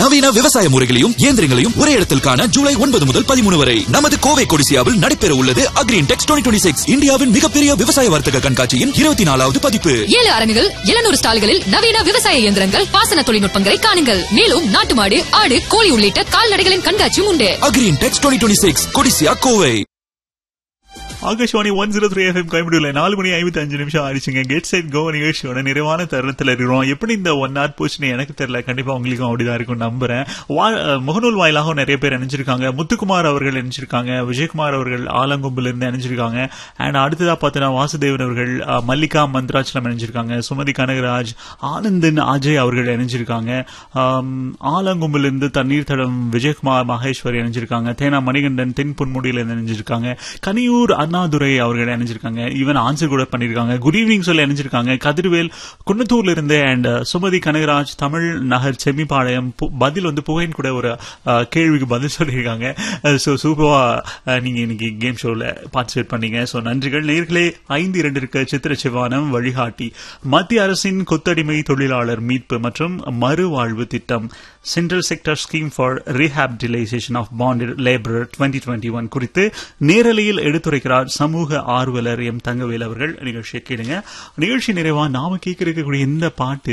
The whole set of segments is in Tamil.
நவீன விவசாய முறைகளையும் இயந்திரங்களையும் ஒரே இடத்தில் காண ஜூலை ஒன்பது முதல் பதிமூணு வரை நமது கோவை கொடிசியாவில் நடைபெற உள்ளது அக்ரீன் டெக்ஸ் டுவெண்ட்டி சிக்ஸ் இந்தியாவின் மிகப்பெரிய விவசாய வர்த்தக கண்காட்சியின் இருபத்தி நாலாவது பதிப்பு ஏழு அரங்குகள் எழுநூறு ஸ்டால்களில் நவீன விவசாய இயந்திரங்கள் பாசன தொழில்நுட்பங்களை காணுங்கள் மேலும் நாட்டு மாடு ஆடு கோழி உள்ளிட்ட கால்நடைகளின் கண்காட்சியும் உண்டு agri Intex twenty six Codissia Kovai Akashvani one zero three FM கோயம்புத்தூர்ல நாலு மணி ஐம்பத்தி அஞ்சு நிமிஷம் ஆயிடுச்சுங்க கெட் சைட் கோ நிகழ்ச்சியோட நிறைவான தருணத்துல இருக்கிறோம் எப்படி இந்த ஒன் ஹவர் போச்சுன்னு எனக்கு தெரியல கண்டிப்பா உங்களுக்கும் அப்படிதான் இருக்கும் நம்புறேன் வா- அஹ் முகநூல் வாயிலாகவும் நிறைய பேர் நினைச்சிருக்காங்க முத்துக்குமார் அவர்கள் நினைச்சிருக்காங்க விஜயகுமார் அவர்கள் ஆலங்கும்பில் இருந்து நினைச்சிருக்காங்க அண்ட் அடுத்ததா பார்த்தீங்கன்னா வாசுதேவன் அவர்கள் அஹ், மல்லிகா மந்த்ராச்சலம் நினைச்சிருக்காங்க சுமதி கனகராஜ் ஆனந்தன் அஜய் அவர்கள் இணைஞ்சிருக்காங்க ஆம், ஆலங்கும்பில் இருந்து தண்ணீர் தடம் விஜயகுமார் மகேஸ்வரி இணைஞ்சிருக்காங்க தேனா மணிகண்டன் தென் பொன்முடியில இருந்து இணைஞ்சிருக்காங்க கனியூர் அண்ணாதுரை அவர்கள் இணைஞ்சிருக்காங்க ஈவன் ஆன்சர் கூட பண்ணிருக்காங்க குட் ஈவினிங் சொல்லி இணைஞ்சிருக்காங்க கதிர்வேல் குன்னத்தூர்ல இருந்து அண்ட் சுமதி கனகராஜ் தமிழ் நகர் செம்மிப்பாளையம் பு- பதில் வந்து புகையின் கூட ஒரு அஹ், கேள்விக்கு பதில் சொல்லியிருக்காங்க ஸோ சூப்பரா அஹ், நீங்க இன்னைக்கு கேம் ஷோல பார்ட்டிசிபேட் பண்ணீங்க ஸோ நன்றிகள் நேர்களே ஐந்து இரண்டு இருக்க சித்திர சிவானம் வழிகாட்டி மத்திய அரசின் கொத்தடிமை தொழிலாளர் மீட்பு மற்றும் மறுவாழ்வு திட்டம் central sector scheme for rehabilitation of bonded labourer twenty twenty one குறித்து நேரலையில் எடுத்துரைக்கிறார் சமூக ஆர்வலர் எம் தங்கவேல் அவர்கள் நிகழ்ச்சியை கேளுங்க நிகழ்ச்சி நிறைவா நாம கேட்க இருக்கக்கூடிய இந்த பாட்டு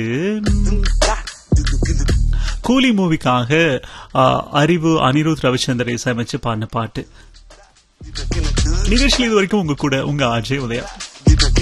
கூலி மூவிக்காக அறிவு அனிருத் ரவிச்சந்திரை சமைச்சு பாடின பாட்டு நிகழ்ச்சியில் இது வரைக்கும் உங்க கூட உங்க அஜய் உதயா